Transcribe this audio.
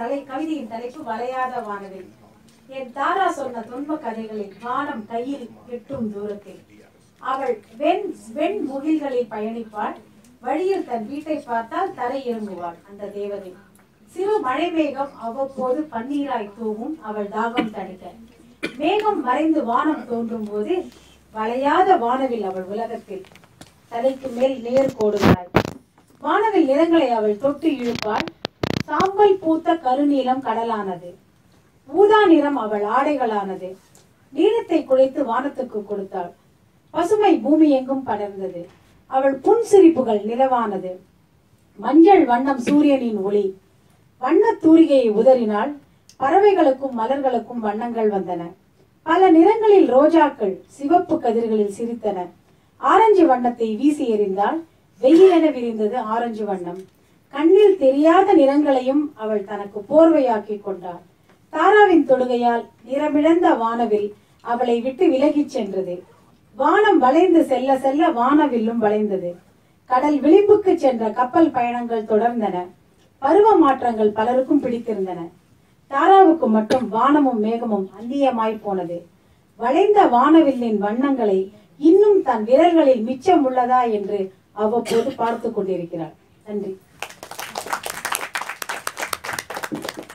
தலை கவிதையின் தலைப்பு வளையாத வானவில் என் தாரா சொன்ன துன்ப கதைகளில் வானம் கையில் எட்டும் தூரத்தில் அவள் வெண் வெண் முகில்களில் பயணிப்பாள் வழியில் தன் வீட்டை பார்த்தால் தரை இறங்குவாள் அந்த தேவதை சிறு மழை மேகம் அவ்வப்போது பன்னீராய் தூவும் அவள் தாகம் தணிக்க மேகம் மறைந்து வானம் தோன்றும் போது வளையாத வானவில் அவள் உலகத்தில் தலைக்கு மேல் நேர் கோடுகிறாள் வானவில் நிறங்களை அவள் தொட்டு இழுப்பாள் சாம்பல் பூத்த கருநீலம் கடலானது ஊதா நிறம் அவள் ஆடைகளானது நீளத்தை குழைத்து வானத்துக்கு கொடுத்தாள் பசுமை பூமி எங்கும் படர்ந்தது அவள் புன்சிரிப்புகள் நிலவானது மஞ்சள் வண்ணம் சூரியனின் ஒளி வண்ணத் தூரிகையை உதறினால் பறவைகளுக்கும் மலர்களுக்கும் வண்ணங்கள் வந்தன பல நிறங்களில் ரோஜாக்கள் சிவப்பு கதிர்களில் சிரித்தன ஆரஞ்சு வண்ணத்தை வீசி எறிந்தால் வெயிலென விரிந்தது ஆரஞ்சு வண்ணம் கண்ணில் தெரியாத நிறங்களையும் அவள் தனக்கு போர்வையாக்கி கொண்டாள் தாராவின் தொடுகையால் நிறமிழந்த வானவில் அவளை விட்டு விலகிச் சென்றது வானம் வளைந்து செல்ல செல்ல வானவில்லும் வளைந்தது கடல் விளிம்புக்கு சென்ற கப்பல் பயணங்கள் தொடர்ந்தன பருவ மாற்றங்கள் பலருக்கும் பிடித்திருந்தன தாராவுக்கு மட்டும் வானமும் மேகமும் அந்நியமாய் போனது வளைந்த வானவில்லின் வண்ணங்களை இன்னும் தன் விரல்களில் மிச்சம் உள்ளதா என்று அவ்வப்போது பார்த்து கொண்டிருக்கிறாள் நன்றி